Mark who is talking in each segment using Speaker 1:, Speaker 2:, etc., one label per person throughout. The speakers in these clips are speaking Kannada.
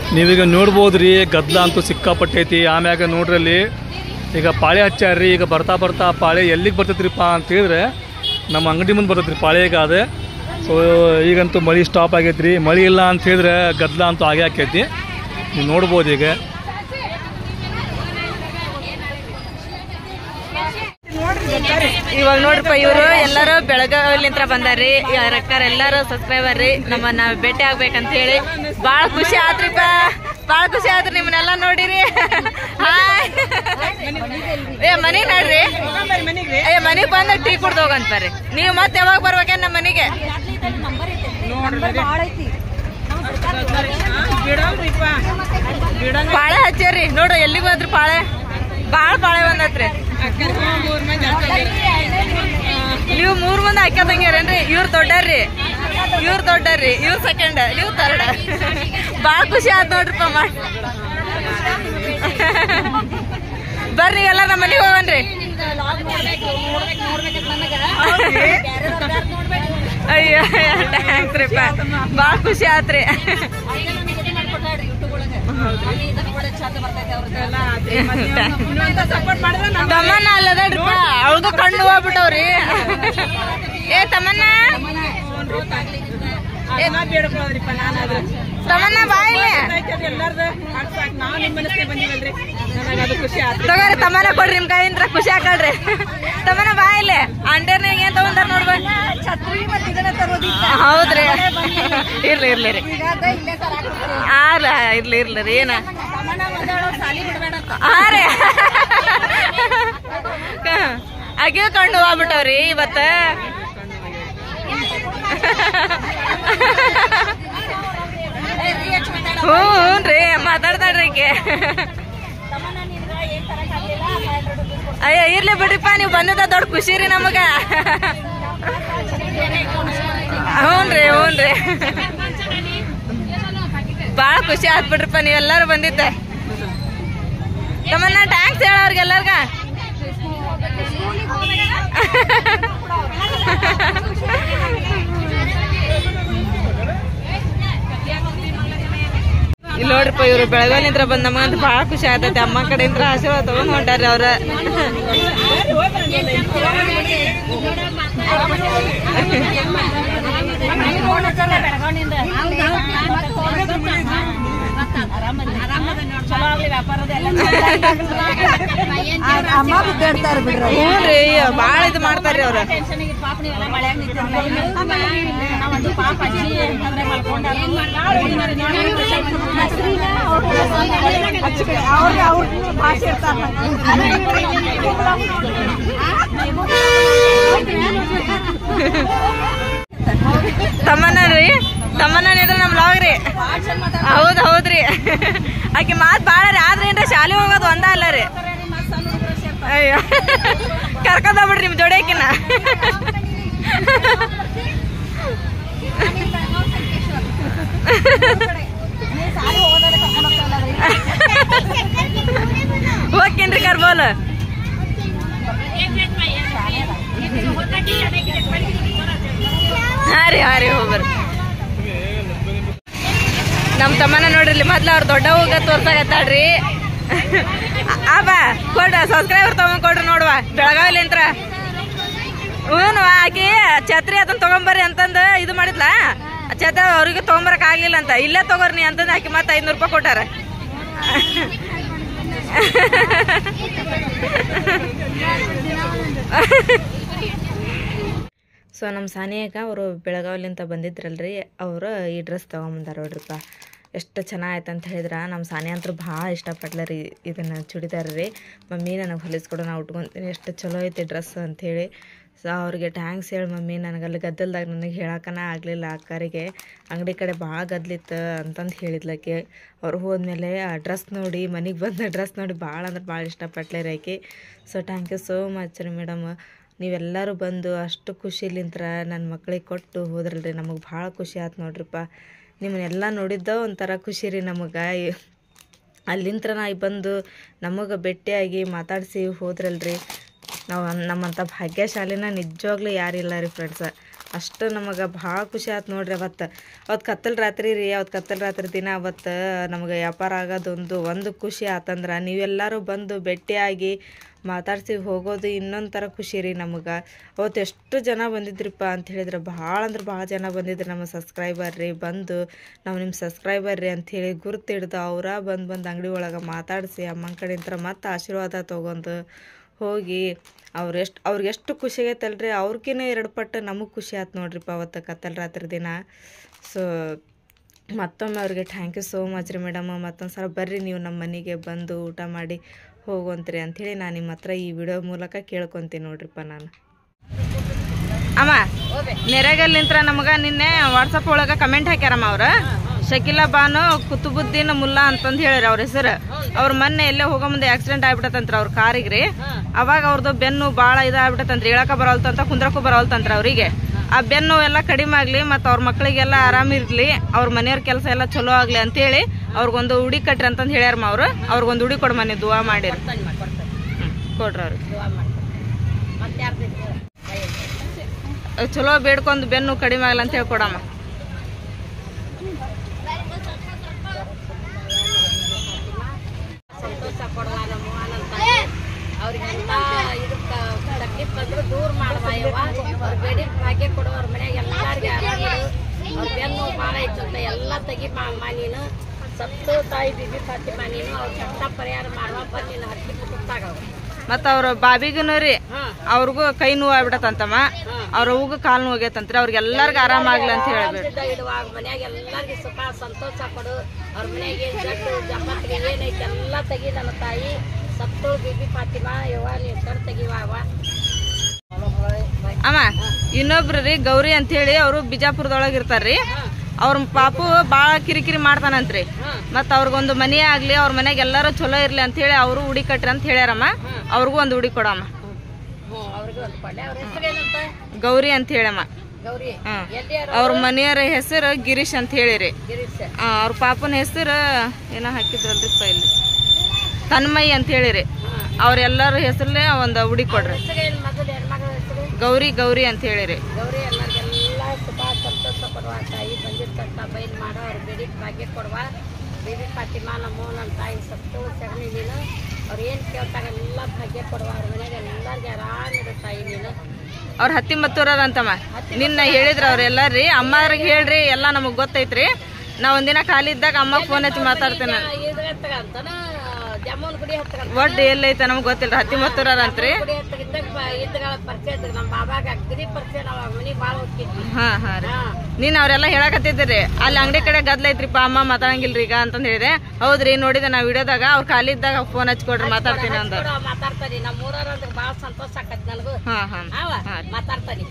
Speaker 1: ನೀವೀಗ ನೋಡ್ಬೋದ್ರಿ ಗದ್ದಲ ಅಂತೂ ಸಿಕ್ಕಾಪಟ್ಟೈತಿ ಆಮ್ಯಾಗ ನೋಡ್ರಲ್ಲಿ ಈಗ ಪಾಳೆ ಹಚ್ಚಾರ್ರಿ ಈಗ ಬರ್ತಾ ಬರ್ತಾ ಆ ಪಾಳೆ ಎಲ್ಲಿಗೆ ಬರ್ತೈತ್ರಿಪ್ಪ ಅಂತ ಹೇಳಿದ್ರೆ ನಮ್ಮ ಅಂಗಡಿ ಮುಂದೆ ಬರ್ತೈತ್ರಿ ಪಾಳೆಗ ಅದೇ ಸೊ ಈಗಂತೂ ಮಳೆ ಸ್ಟಾಪ್ ಆಗೈತ್ರಿ ಮಳೆ ಇಲ್ಲ ಅಂತ ಹೇಳಿದ್ರೆ ಗದ್ದಲ ಅಂತೂ ಆಗೇ ಆಕೈತಿ ನೀವು ನೋಡ್ಬೋದು ಈಗ
Speaker 2: ಇವಾಗ ನೋಡ್ರಪ್ಪ ಇವರು ಎಲ್ಲರೂ ಬೆಳಗಾವಿಲಿಂತ್ರ ಬಂದಾರ್ರಿ ರೊಕ್ಕರ್ ಎಲ್ಲರೂ ಸಬ್ಸ್ಕ್ರೈಬರ್ ರೀ ನಮ್ಮನ್ನ ಭೇಟಿ ಆಗ್ಬೇಕಂತ ಹೇಳಿ ಬಾಳ ಖುಷಿ ಆತ್ರಿಪ್ಪ ಬಾಳ ಖುಷಿ ಆತ್ರಿ ನಿಮ್ಮನ್ನೆಲ್ಲ ನೋಡಿರಿ ಹಾಯ್ ಏ ಮನಿ ನೋಡ್ರಿ ಏ ಮನಿಗ್ ಬಂದ ಟೀ ಕುಡ್ದು ಹೋಗಂತ ಬರ್ರಿ ನೀವು ಮತ್ತೆ ಯಾವಾಗ ಬರ್ಬೇಕೇನ್ ನಮ್ಮ ಮನಿಗೆ ಪಾಳೆ ಹಚ್ಚಾರಿ ನೋಡು ಎಲ್ಲಿಗೆ ಬಂದ್ರಿ ಪಾಳೆ ಬಾಳ ಪಾಳೆ ಬಂದತ್ರಿ ನೀವು ಮೂರ್ ಮಂದಿ ಹಾಕ್ಯದಂಗ್ಯಾರೇನ್ರಿ ಇವ್ರ ದೊಡ್ಡರ್ರಿ ಇವ್ರ ದೊಡ್ಡರ್ರಿ ಇವ್ರ ಸೆಕೆಂಡ್ ಇವ್ರ ಥರ್ಡ್ ಬಾಳ ಖುಷಿ ಆತ್ ನೋಡ್ರಿಪ್ಪ ಮಾಡಿ ಬರ್ರಿ ಎಲ್ಲ ನಮ್ಮ ಮನೆಗೆ ಹೋಗನ್ರಿ ಅಯ್ಯೋ ಥ್ಯಾಂಕ್ಸ್ ರೀಪ್ಪ ಬಾಳ ಖುಷಿ ಆತ್ರಿ ತಮ್ಮನ್ನ ಅಲ್ಲದಡ್ರಿಪ್ಪ ಅವಳದು ಕಣ್ಣು ಹೋಗ್ಬಿಟ್ಟವ್ರಿ ಏ ತಮ್ಮನ್ನ ಏ, ತಮ್ಮನ್ನ ಬಾಯಿಲೆ ತಗೋರಿ ತಮ್ಮನ ಕೊಡ್ರಿ ನಿಮ್ ಕೈಯಿಂದ ಖುಷಿ ಹಾಕಳ್ರಿ ತಮ್ಮನ ಬಾಯಿಲೆ ಅಂಟರ್ನ ಏನ್ ತಗೊಂಡಾರ ನೋಡ್ಬೇಕು ಹೌದ್ರಿ ಇರ್ಲಿ ಇರ್ಲಿ ರೀ ಆರ ಇರ್ಲಿ ಇರ್ಲಿ ರೀ ಏನ ಹಾ ರೀ ಅಗಿ ಕಂಡು ಹೋಗ್ಬಿಟ್ಟವ್ರಿ ಇವತ್ತ ಹ್ಞೂ ಹ್ಞೂನ್ರಿ ಮಾತಾಡ್ತಾಳ್ರಿ ಈಕೆ ಅಯ್ಯ ಇರ್ಲಿ ಬಿಡ್ರಿಪ್ಪ ನೀವು ಬಂದದ ದೊಡ್ಡ ಖುಷಿ ರೀ ನಮಗ ಹ್ಞೂನ್ರಿ ಹ್ಞೂನ್ರಿ ಬಾಳ ಖುಷಿ ಆತ್ ಬಿಡ್ರಿಪ್ಪ ನೀವೆಲ್ಲರೂ ಬಂದಿದ್ದೆ ತಮ್ಮನ್ನ ಟ್ಯಾಂಕ್ಸ್ ಹೇಳ ಅವ್ರಿಗೆಲ್ಲರ್ಗ ಇಲ್ಲಿ ನೋಡ್ರಿಪ್ಪ ಇವ್ರು ಬೆಳಗಾವಿಲಿಂತ್ರ ಬಂದ್ ನಮಗಂತ ಭಾಳ ಖುಷಿ ಆಗ್ತೈತೆ ಅಮ್ಮ ಕಡೆಯಿಂದ ಆಶೀರ್ವಾದ ತಗೊಂಡ್ ಹೊಂಟಾರ್ರಿ ಅವ್ರ ಹ್ಞೂ ರೀ ಭಾಳ ಇದು ಮಾಡ್ತಾರ್ರಿ ಅವ್ರ ತಮ್ಮನ ರೀ ತಮ್ಮನ ಇದ್ರ ನಮ್ ಲಾಗ್ ರೀ ಹೌದ್ ಹೌದ್ರಿ ಆಕೆ ಮಾತ್ ಬಾಳ ರೀ ಆದ್ರೆ ಏನ್ರ ಶಾಲೆ ಹೋಗೋದು ಒಂದ ಅಲ್ಲ ರೀ ಅಯ್ಯೋ ಕರ್ಕೊಂಡ್ ಹೋಗ್ಬಿಡ್ರಿ ನಿಮ್ ಜೋಡಿಯಾಕಿನ ಹೋಗ್ಕೇನ್ರಿ ಕರ್ಬೋಲ್ ಹಾ ರೀ ಹಾ ರೀ ಹೋಗ್ಬರ್ರಿ ನಮ್ ತಮ್ಮನ ನೋಡ್ರಿ ಇಲ್ಲಿ ಮೊದ್ಲು ಅವ್ರ ದೊಡ್ಡ ಹೋಗ ತೋರ್ಸಾಕತ್ತಾಳ್ರಿ ಆ ಬಾ ಕೊಡ್ರ ಸಬ್ಸ್ಕ್ರೈಬರ್ ತಗೊಂಡ್ ಕೊಡ್ರಿ ನೋಡುವ ಬೆಳಗಾವಿಲಿಂತ್ರ ಹ್ಞೂ ಆಕಿ ಛತ್ರಿ ಅದನ್ನ ತಗೊಂಬರ್ರಿ ಅಂತಂದು ಇದು ಮಾಡಿದ್ಲ ಆ ಛತ್ರ ಅವ್ರಿಗೆ ತಗೊಂಬರಕ್ ಆಗ್ಲಿಲ್ಲ ಅಂತ ಇಲ್ಲೇ ತಗೋರಿ ನೀ ಅಂತಂದು ಆಕಿ ಮತ್ತೆ ಐದ್ನೂರು ರೂಪಾಯಿ ಕೊಟ್ಟಾರ ಸೊ ನಮ್ಮ ಸಾನಿಯಾಗ ಅವರು ಬೆಳಗಾವಿಲಿಂದ ಬಂದಿದ್ರಲ್ರಿ ಅವರು ಈ ಡ್ರೆಸ್ ತೊಗೊಂಬಂದಾರ ನೋಡ್ರಿಪ್ಪ ಎಷ್ಟು ಚೆನ್ನಾಗೈತೆ ಅಂತ ಹೇಳಿದ್ರೆ ನಮ್ಮ ಸಾನಿ ಅಂತೂ ಭಾಳ ಇಷ್ಟಪಟ್ಲ ರೀ ಇದನ್ನು ಚೂಡಿದಾರ ರೀ ಮಮ್ಮಿ ನನಗೆ ಹೊಲಿಸ್ಕೊಡು ನಾ ಉಟ್ಕೊತೀನಿ ಎಷ್ಟು ಚಲೋ ಐತಿ ಡ್ರೆಸ್ ಅಂಥೇಳಿ ಸೊ ಅವ್ರಿಗೆ ಟ್ಯಾಂಕ್ಸ್ ಹೇಳಿ ಮಮ್ಮಿ ನನಗೆ ಅಲ್ಲಿ ಗದ್ದಲ್ದಾಗ ನನಗೆ ಹೇಳಕ್ಕನ ಆಗಲಿಲ್ಲ ಅಕ್ಕರಿಗೆ ಅಂಗಡಿ ಕಡೆ ಭಾಳ ಗದ್ಲಿತ್ತು ಅಂತಂದು ಹೇಳಿದ್ಲಕ್ಕೆ ಅವ್ರು ಹೋದ್ಮೇಲೆ ಆ ಡ್ರೆಸ್ ನೋಡಿ ಮನೆಗೆ ಬಂದ ಡ್ರೆಸ್ ನೋಡಿ ಭಾಳ ಅಂದ್ರೆ ಭಾಳ ಇಷ್ಟಪಟ್ಲೆ ರೀ ಆಕಿ so thank you so much ರೀ ಮೇಡಮ್ ನೀವೆಲ್ಲರೂ ಬಂದು ಅಷ್ಟು ಖುಷಿಲಿಂತ್ರ ನನ್ನ ಮಕ್ಳಿಗೆ ಕೊಟ್ಟು ಹೋದ್ರಲ್ರಿ ನಮಗೆ ಭಾಳ ಖುಷಿ ಆಯ್ತು ನೋಡ್ರಿಪ್ಪ ನಿಮ್ಮನ್ನೆಲ್ಲ ನೋಡಿದ್ದ ಒಂಥರ ಖುಷಿ ರೀ ನಮಗೆ ಅಲ್ಲಿಂತ್ರ ನಾ ಬಂದು ನಮಗೆ ಭೇಟಿಯಾಗಿ ಮಾತಾಡಿಸಿ ಹೋದ್ರಲ್ರಿ ನಾವು ನಮ್ಮಂಥ ಭಾಗ್ಯಶಾಲಿನ ನಿಜವಾಗ್ಲೂ ಯಾರಿಲ್ಲ ರೀ ಫ್ರೆಂಡ್ಸ ಅಷ್ಟು ನಮಗೆ ಭಾಳ ಖುಷಿ ಆಯ್ತು ನೋಡ್ರಿ ಅವತ್ತು ಅವತ್ತು ಕತ್ತಲ ರಾತ್ರಿ ರೀ ಅವತ್ತು ಕತ್ತಲ ರಾತ್ರಿ ದಿನ ಅವತ್ತು ನಮಗೆ ವ್ಯಾಪಾರ ಆಗೋದೊಂದು ಒಂದು ಖುಷಿ ಆತಂದ್ರೆ ನೀವೆಲ್ಲರೂ ಬಂದು ಭೇಟಿಯಾಗಿ ಮಾತಾಡ್ಸಿ ಹೋಗೋದು ಇನ್ನೊಂದು ಥರ ಖುಷಿ ರೀ ನಮಗೆ ಅವತ್ತು ಎಷ್ಟು ಜನ ಬಂದಿದ್ರಿಪ್ಪ ಅಂತ ಹೇಳಿದ್ರೆ ಭಾಳ ಅಂದ್ರೆ ಭಾಳ ಜನ ಬಂದಿದ್ರು ನಮ್ಮ ಸಬ್ಸ್ಕ್ರೈಬರ್ ರೀ ಬಂದು ನಾವು ನಿಮ್ಮ ಸಬ್ಸ್ಕ್ರೈಬರ್ ರೀ ಅಂಥೇಳಿ ಗುರ್ತು ಹಿಡ್ದು ಅವರ ಬಂದು ಬಂದು ಅಂಗಡಿ ಒಳಗೆ ಮಾತಾಡಿಸಿ ಅಮ್ಮನ ಕಡೆಯಿಂದ ಮತ್ತೆ ಆಶೀರ್ವಾದ ತೊಗೊಂಡು ಹೋಗಿ ಅವ್ರು ಎಷ್ಟು ಅವ್ರಿಗೆ ಎಷ್ಟು ಖುಷಿ ಆಗೈತಲ್ರಿ ಅವ್ರಿಗಿನ್ನ ಎರಡು ಪಟ್ಟು ನಮಗೆ ಖುಷಿ ಆಯ್ತು ನೋಡ್ರಿಪ್ಪ ಅವತ್ತು ಕತ್ತಲ ರಾತ್ರಿ ದಿನ ಸೊ ಮತ್ತೊಮ್ಮೆ ಅವ್ರಿಗೆ ಥ್ಯಾಂಕ್ ಯು ಸೋ ಮಚ್ ರೀ ಮೇಡಮ್ ಮತ್ತೊಂದು ಸಲ ಬರ್ರಿ ನೀವು ನಮ್ಮ ಮನೆಗೆ ಬಂದು ಊಟ ಮಾಡಿ ಹೋಗುವಂತ್ರಿ ಅಂಥೇಳಿ ನಾನು ನಿಮ್ಮ ಹತ್ರ ಈ ವಿಡಿಯೋ ಮೂಲಕ ಕೇಳ್ಕೊತೀನಿ ನೋಡ್ರಿಪ್ಪ ನಾನು ಅಮ್ಮ ನೆರೆಗಲ್ಲಿಂತ್ರ ನಮಗೆ ನಿನ್ನೆ ವಾಟ್ಸಪ್ ಒಳಗೆ ಕಮೆಂಟ್ ಹಾಕ್ಯಾರಮ್ಮ ಅವ್ರು ಶಕೀಲಾ ಬಾನು ಕುತುಬುದ್ದೀನ್ ಮುಲ್ಲಾ ಅಂತಂದು ಹೇಳ್ಯಾರ ಅವ್ರ ಹೆಸರು ಅವ್ರ ಮೊನ್ನೆ ಎಲ್ಲೇ ಹೋಗೋ ಮುಂದೆ ಆಕ್ಸಿಡೆಂಟ್ ಆಗ್ಬಿಟ್ಟತಂತ್ರ ಅವ್ರ ಕಾರಿಗೆ ರೀ ಅವಾಗ ಅವ್ರದ್ದು ಬೆನ್ನು ಭಾಳ ಇದಾಗ್ಬಿಟ್ಟತಂತ್ರಿ ಹೇಳಕ ಬರವಲ್ತಂತ ಕುಂದ್ರಕ್ಕೂ ಬರವಲ್ತಂತ್ರ ಅವರಿಗೆ ಆ ಬೆನ್ನು ಎಲ್ಲ ಕಡಿಮೆ ಆಗಲಿ ಮತ್ತು ಅವ್ರ ಮಕ್ಕಳಿಗೆಲ್ಲ ಆರಾಮಿರ್ಲಿ ಅವ್ರ ಮನೆಯವ್ರ ಕೆಲಸ ಎಲ್ಲ ಚಲೋ ಆಗಲಿ ಅಂತೇಳಿ ಅವ್ರಿಗೊಂದು ಉಡಿ ಕಟ್ರಿ ಅಂತಂದು ಹೇಳ್ಯಾರಮ್ಮ ಅವ್ರು ಅವ್ರಿಗೊಂದು ಉಡಿ ಕೊಡು ಮನೆ ದುವಾ ಮಾಡಿರಿ ಹ್ಮ್, ಕೊಡ್ರಿ ಅವ್ರಿಗೆ ಚಲೋ ಬೇಡ್ಕೊಂಡು ಬೆನ್ನು ಕಡಿಮೆ ಆಗಲ್ಲ ಅಂತ ಹೇಳಿ ಕೊಡಮ್ಮ
Speaker 3: ಸಂತೋಷ ಕೊಡುವ ನಮ್ಮ ಆನಂದ ಅವ್ರಿಗಂತ ಇದಕ್ಕ ತಕ್ಲೀಫ್ ಬಂದ್ರು ದೂರ ಮಾಡುವ ಯವ್ವ ಅವ್ರ ಬೇಡಿ ಭಾಗ್ಯ ಕೊಡು ಅವ್ರ ಮನ್ಯಾಗ ಎಲ್ಲಾರ್ಗೆ ಆರಾಮಿರು ಅವ್ರ ಬೆನ್ನು ಭಾಳ ಐತಂತ ಎಲ್ಲ ತೆಗಿ ಮಾಮ ನೀನು ಸತ್ತು ತಾಯಿ ಬಿಬಿ ಫಾತಿಮಾ ನೀನು ಅವ್ರ ಕಷ್ಟ ಪರಿಹಾರ ಮಾಡುವಪ್ಪ ನೀನು ಹತ್ತಿ ಮುತ್ತಾಗವ
Speaker 2: ಮತ್ತು ಅವ್ರ ಬಾಬಿಗೂ ರೀ
Speaker 3: ಹಾಂ
Speaker 2: ಅವ್ರಿಗೂ ಕೈ ನೋವು ಆಗ್ಬಿಡತ್ತಂತಮ್ಮ ಅವ್ರ ಹೂಗೂ ಕಾಲು ನೋವು ಆಗೈತಂತ್ರಿ ಅವ್ರಿಗೆ ಎಲ್ಲರಿಗೂ ಆರಾಮಾಗ್ಲಿ ಅಂತ ಹೇಳ್ಬೇಡಿ
Speaker 3: ಇದ್ದ ಇಡುವಾಗ ಮನ್ಯಾಗ ಎಲ್ಲಾರ್ಗಿ ಸುಖ ಸಂತೋಷ ಕೊಡು ಅವ್ರ ಮನ್ಯಾಗ ಏನ್ ಜಡ್ಡು ಜಮ್ಮತ್ತಿಗೆ ಏನೈತೆ ಎಲ್ಲ ತೆಗಿ ನನ್ನ ತಾಯಿ ಸತ್ತು ಬಿಬಿ ಫಾತಿಮಾ ಯವ್ವ ನೀನ್ ಕಣ್ ತೆಗಿವಾವ
Speaker 2: ಅಮ್ಮ ಇನ್ನೊಬ್ರು ರೀ ಗೌರಿ ಅಂತ ಹೇಳಿ ಅವರು ಬಿಜಾಪುರದೊಳಗೆ ಇರ್ತಾರ್ರಿ ಅವ್ರ ಪಾಪು ಭಾಳ ಕಿರಿಕಿರಿ ಮಾಡ್ತಾನಂತ್ರಿ ಮತ್ತು ಅವ್ರಿಗೊಂದು ಮನೆ ಆಗ್ಲಿ ಅವ್ರ ಮನ್ಯಾಗ ಎಲ್ಲರೂ ಚಲೋ ಇರ್ಲಿ ಅಂತ ಹೇಳಿ ಅವರು ಉಡಿ ಕಟ್ರಿ ಅಂತ ಹೇಳ್ಯಾರಮ್ಮ ಅವ್ರಿಗೂ ಒಂದು ಉಡಿ ಕೊಡಮ್ಮ
Speaker 3: ಹ್ಞೂ ಅವ್ರಿಗೂ ಒಂದು ಕೊಡ್ಲೆ ಅವ್ರ ಹೆಸರು ಏನಂತ
Speaker 2: ಗೌರಿ ಅಂತ ಹೇಳಮ್ಮ
Speaker 3: ಗೌರಿ
Speaker 2: ಹ್ಮ್.
Speaker 3: ಎಲ್ಲಿ
Speaker 2: ಅವ್ರ ಮನೆಯವರ ಹೆಸರು ಗಿರೀಶ್ ಅಂತ ಹೇಳಿರಿ
Speaker 3: ಗಿರೀಶ್
Speaker 2: ಆ, ಅವ್ರ ಪಾಪನ ಹೆಸರು ಏನೋ ಹಾಕಿದ್ರಲ್ರಿಪ್ಪ ಇಲ್ಲಿ ತನ್ಮಯಿ ಅಂತ ಹೇಳಿರಿ ಅವ್ರೆಲ್ಲರ ಹೆಸರಲ್ಲೇ ಒಂದು ಉಡಿ ಕೊಡ್ರಿ
Speaker 3: ಹೆಸರು ಏನು ಮೊದಲು ಹೆಣ್ಮಗಳ ಹೆಸರು
Speaker 2: ಗೌರಿ ಗೌರಿ ಅಂತ ಹೇಳಿರಿ
Speaker 3: ಗೌರಿ ಎಲ್ಲರಿಗೆಲ್ಲ ಸುಖ ಸಂತೋಷ ಕೊಡುವ ತಾಯಿ ಬಂದಿರ್ತಂತ ಬೈಲ್ ಮಾಡೋ ಅವ್ರ ಬೇಡಿ ಭಾಗ್ಯ ಕೊಡುವ ಬೇಬಿ ಫಾತಿಮಾ ನಮ್ಮ ನನ್ನ ತಾಯಿ ಸತ್ತು ಸಗಣಿ ನೀನು ಅವ್ರು ಏನು ಕೇಳ್ತಾಗ ಎಲ್ಲ ಭಾಗ್ಯ ಕೊಡುವ ಅವ್ರ ಮನೆಯಾಗ ಎಲ್ಲರಿಗೆ ಆರಾಮಿರು ತಾಯಿ ನೀನು
Speaker 2: ಅವ್ರ ಹತ್ತಿ ಮತ್ತೂರದಂತಮ್ಮ ನಿನ್ನ ಹೇಳಿದ್ರ ಅವ್ರೆಲ್ಲಾರಿ ಅಮ್ಮವ್ರಿಗೆ ಹೇಳ್ರಿ ಎಲ್ಲ ನಮಗ್ ಗೊತ್ತೈತ್ರಿ ನಾ ಒಂದಿನ ಖಾಲಿ ಇದ್ದಾಗ ಅಮ್ಮ ಫೋನ್ ಹಚ್ಚಿ ಮಾತಾಡ್ತೇನೆ ನಾನು
Speaker 3: ಇದು ಹತ್ತಗಂತನ ಜಮ್ಮನ್ ಗುಡಿ ಹತ್ತಗಂತ
Speaker 2: ಒಟ್ಟು ಎಲ್ಲೈತೆ ನಮ್ಗೆ ಗೊತ್ತಿಲ್ಲ ಹತ್ತಿ ಮತ್ತೂರದಂತ್ರಿ
Speaker 3: ಗುಡಿ ಹತ್ತಗಿದ್ದಾಗ ಇದ್ದಗಳ ಪರಿಚಯ ಇದ್ದಾಗ ನಮ್ಮ ಬಾಬಾಗ ಅಗ್ರಿ ಪರಿಚಯ ನಾವು ಮನೆ ಭಾಳ ಹೋಗ್ತಿದ್ವಿ
Speaker 2: ಹಾ ಹಾ ರೀ
Speaker 3: ಹಾಂ
Speaker 2: ನೀನ್ ಅವ್ರೆಲ್ಲ ಹೇಳಕತ್ತಿದ್ರಿ ಅಲ್ಲಿ ಅಂಗಡಿ ಕಡೆ ಗದ್ಲ ಐತ್ರಿಪ್ಪ ಅಮ್ಮ ಮಾತಾಡಂಗಿಲ್ರಿ ಈಗ ಅಂತಂದ್ ಹೇಳಿದೆ ಹೌದ್ರಿ ನೋಡಿದೆ ನಾ ವಿಡಿಯೋದಾಗ ಅವ್ರ ಖಾಲಿ ಇದ್ದಾಗ ಫೋನ್ ಹಚ್ಕೊಡ್ರಿ ಮಾತಾಡ್ತೀನಿ ಅಂದ
Speaker 3: ಕೂಡ ಮಾತಾಡ್ತಾನೆ ನಮ್ಮ ಊರವ್ರ ಅಂದ್ರೆ ಭಾಳ ಸಂತೋಷ ಆಕತ್ ನನಗೂ
Speaker 2: ಹಾ ಹಾ
Speaker 3: ಅವ
Speaker 2: ಹಾ.
Speaker 3: ಮಾತಾಡ್ತಾನೆ